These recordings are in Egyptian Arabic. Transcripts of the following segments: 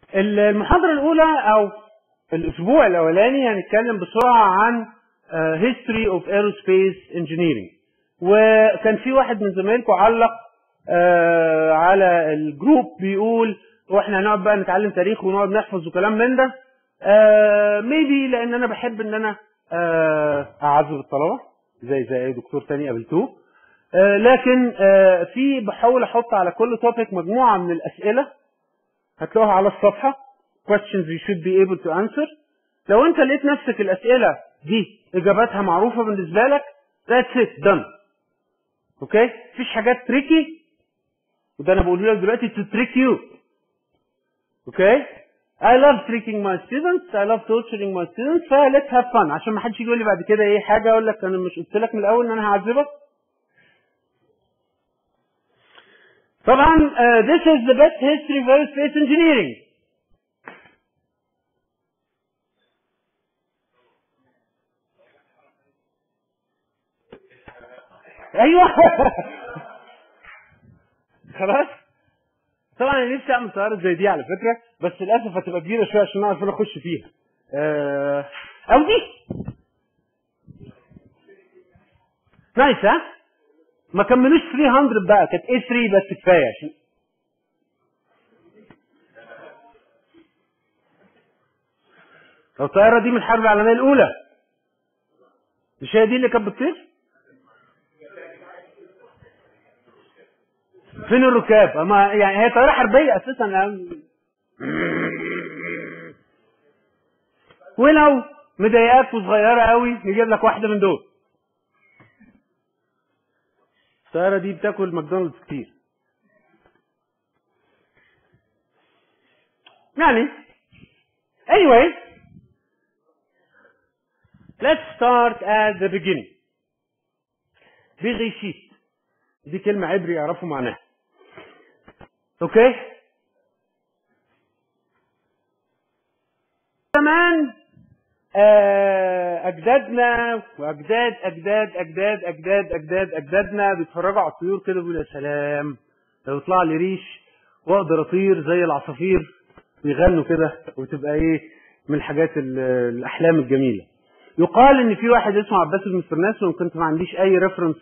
المحاضرة الأولى أو الأسبوع الأولاني هنتكلم بسرعة عن uh, history of aerospace engineering وكان في واحد من زمايلكم علق uh, على الجروب بيقول واحنا هنقعد بقى نتعلم تاريخ ونقعد نحفظ وكلام من ده ميبي uh, لان انا بحب ان انا uh, اعذب الطلبه زي زي اي دكتور تاني قابلتوه uh, لكن uh, في بحاول احط على كل توبيك مجموعه من الاسئله هتلاقوها على الصفحه questions you should be able to answer لو انت لقيت نفسك الاسئله دي اجاباتها معروفه بالنسبه لك that's it done اوكي مفيش حاجات تريكي وده انا بقوله لك دلوقتي to trick you اوكي I love tricking my students I love torturing my students ف let's have fun عشان ما حدش يجي يقول لي بعد كده ايه حاجه اقول لك انا مش قلت لك من الاول ان انا هعذبك طبعا uh, this is the best history of aerospace engineering ايوه خلاص طبعا انا نفسي اعمل طياره زي دي على فكره بس للاسف هتبقى كبيره شويه عشان اعرف انا اخش فيها آه، او دي نايس ها ما كملوش 300 بقى كانت ايه 3 بس كفايه عشان لو الطياره دي من الحرب العالميه الاولى مش هي دي اللي كانت بتطير؟ فين الركاب؟ اما يعني هي طياره حربيه اساسا ولو مضايقاك وصغيره قوي يجيب لك واحده من دول الطياره دي بتاكل ماكدونالدز كتير يعني anyway let's start at the beginning بغيشيت دي كلمة عبري يعرفوا معناها اوكي زمان آه، اجدادنا واجداد اجداد اجداد اجداد اجداد اجدادنا بيتفرجوا على الطيور كده بيقولوا يا سلام لو يطلع لي ريش واقدر اطير زي العصافير ويغنوا كده وتبقى ايه من الحاجات ال- الاحلام الجميله يقال ان في واحد اسمه عباس بن فرناس وان كنت ما عنديش اي ريفرنس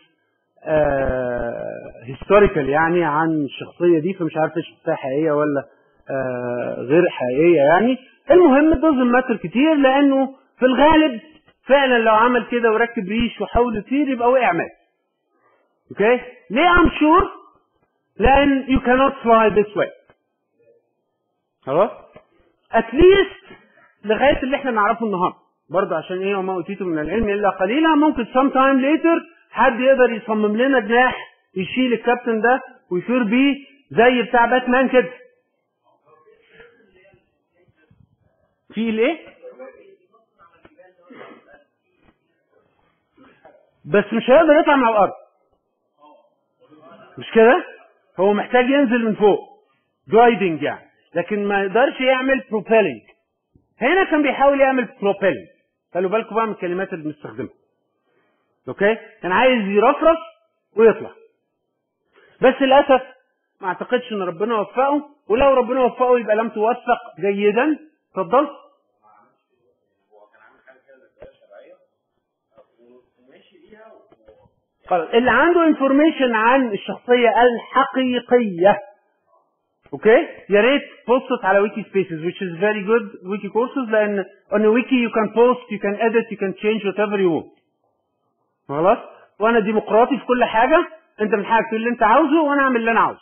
هيستوريكال يعني عن الشخصيه دي فمش عارف الشخصيه حقيقيه ولا آه، غير حقيقيه يعني المهم doesn't ماتر كتير لانه في الغالب فعلا لو عمل كده وركب ريش وحاول يطير يبقى وقع مات اوكي ليه ام شور لان you cannot fly this way خلاص at least لغايه اللي احنا نعرفه النهارده برضه عشان ايه وما اوتيتم من العلم الا قليلا ممكن sometime time later حد يقدر يصمم لنا جناح يشيل الكابتن ده ويطير بيه زي بتاع باتمان كده في الايه بس مش هيقدر يطلع من على الارض مش كده هو محتاج ينزل من فوق جايدنج يعني لكن ما يقدرش يعمل بروبيلنج هنا كان بيحاول يعمل بروبيلنج خلوا بالكم بقى من الكلمات اللي بنستخدمها اوكي كان عايز يرفرف ويطلع بس للاسف ما اعتقدش ان ربنا وفقه ولو ربنا وفقه يبقى لم توفق جيدا اتفضل خلاص اللي عنده انفورميشن عن الشخصيه الحقيقيه اوكي يا ريت بوست على ويكي سبيسز which is very good wiki courses لان on a wiki you can post you can edit you can change whatever you want خلاص وانا ديمقراطي في كل حاجه انت من حقك تقول اللي انت عاوزه وانا اعمل اللي انا عاوزه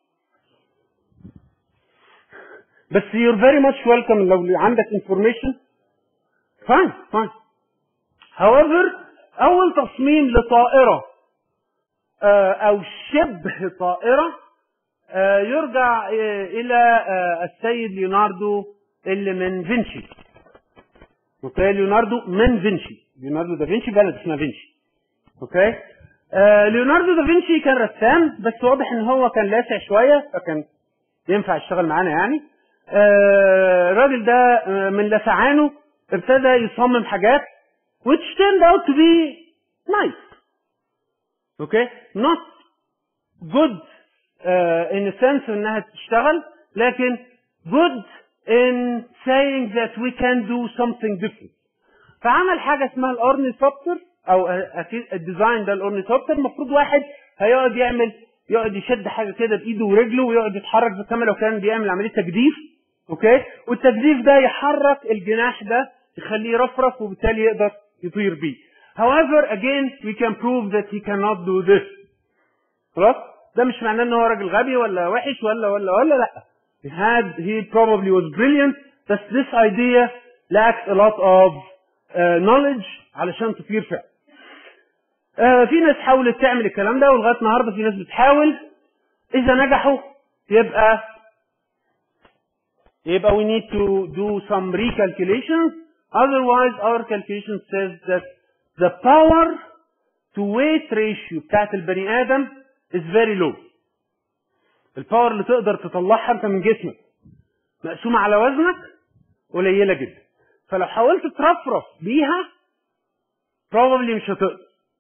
بس you're very much welcome لو عندك information fine fine however اول تصميم لطائره آه، او شبه طائره آه، يرجع آه، الى آه، السيد ليوناردو اللي من فينشي اوكي ليوناردو من فينشي ليوناردو دافنشي بلد اسمها فينشي اوكي آه ليوناردو دافنشي كان رسام بس واضح ان هو كان لاسع شويه فكان ينفع يشتغل معانا يعني آه الراجل ده آه من لسعانه ابتدى يصمم حاجات which turned out to be nice اوكي not good uh, in a sense انها تشتغل لكن good in saying that we can do something different فعمل حاجه اسمها الاورنيثوبتر او اكيد الديزاين ده الاورنيثوبتر المفروض واحد هيقعد يعمل يقعد يشد حاجه كده بايده ورجله ويقعد يتحرك زي كما لو كان بيعمل عمليه تجديف اوكي والتجديف ده يحرك الجناح ده يخليه يرفرف وبالتالي يقدر يطير بيه however again we can prove that he cannot do this خلاص ده مش معناه ان هو راجل غبي ولا وحش ولا ولا ولا لا he had he probably was brilliant but this idea lacks a lot of uh, knowledge علشان تطير فعلا آه في ناس حاولت تعمل الكلام ده ولغايه النهارده في ناس بتحاول اذا نجحوا يبقى يبقى we need to do some recalculations otherwise our calculation says that the power to weight ratio بتاعت البني ادم is very low الباور اللي تقدر تطلعها انت من جسمك مقسومه على وزنك قليله جدا فلو حاولت ترفرف بيها probably مش هتقدر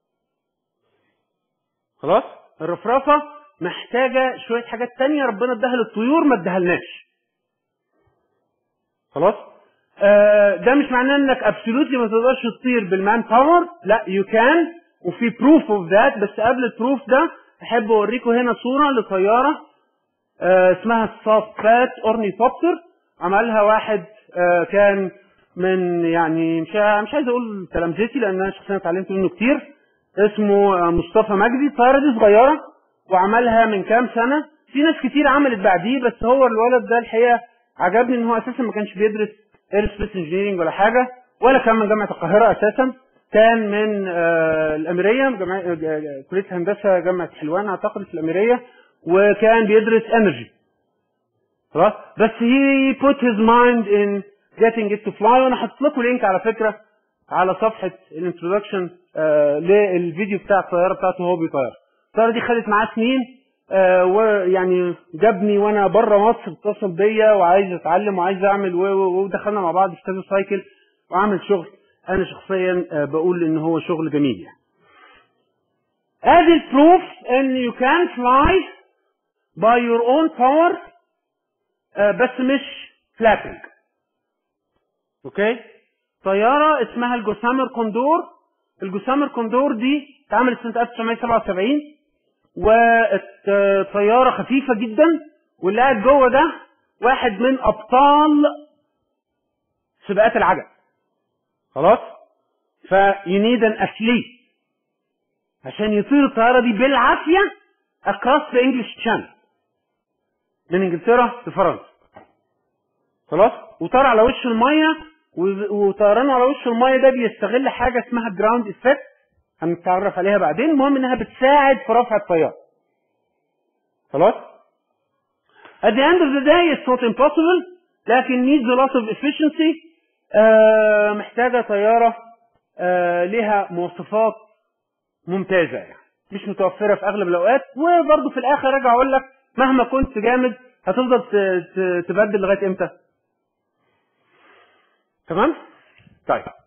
خلاص الرفرفه محتاجه شويه حاجات تانية ربنا اداها للطيور ما اداهالناش خلاص آه ده مش معناه انك ابسولوتلي ما تقدرش تطير بالمان باور لا يو كان وفي بروف اوف ذات بس قبل البروف ده احب اوريكم هنا صوره لطياره آه اسمها الصافات اورنيثوبتر عملها واحد آه كان من يعني مش مش عايز اقول تلامذتي لان انا شخصيا اتعلمت منه كتير اسمه مصطفى مجدي الطياره دي صغيره وعملها من كام سنه في ناس كتير عملت بعديه بس هو الولد ده الحقيقه عجبني ان هو اساسا ما كانش بيدرس اير سبيس انجينيرنج ولا حاجه ولا كان من جامعه القاهره اساسا كان من آه الاميريه جامعه كليه هندسه جامعه حلوان اعتقد في الاميريه وكان بيدرس انرجي خلاص بس هي put his mind in getting it to fly وانا حاطط لكم لينك على فكره على صفحه الانترودكشن آه للفيديو بتاع الطياره بتاعته وهو بيطير الطياره دي خدت معاه سنين آه ويعني جابني وانا بره مصر اتصل بيا وعايز اتعلم وعايز اعمل ودخلنا مع بعض في كذا سايكل وعمل شغل انا شخصيا آه بقول ان هو شغل جميل يعني. ادي البروف ان you can fly by your own power آه بس مش flapping اوكي طياره اسمها الجوسامر كوندور الجوسامر كوندور دي اتعملت سنه 1977 والطياره خفيفه جدا واللي قاعد جوه ده واحد من ابطال سباقات العجل خلاص فينيد ان اثليت عشان يطير الطياره دي بالعافيه اكراس ذا انجلش تشانل من انجلترا لفرنسا خلاص وطار على وش الميه وطيرانه على وش الميه ده بيستغل حاجه اسمها جراوند افكت هنتعرف عليها بعدين المهم انها بتساعد في رفع الطياره خلاص at the end of the day it's not impossible لكن needs a lot of efficiency آه محتاجة طيارة آه لها مواصفات ممتازة يعني مش متوفرة في أغلب الأوقات وبرضه في الآخر أرجع أقول لك مهما كنت جامد هتفضل تبدل لغاية إمتى؟ تمام؟ طيب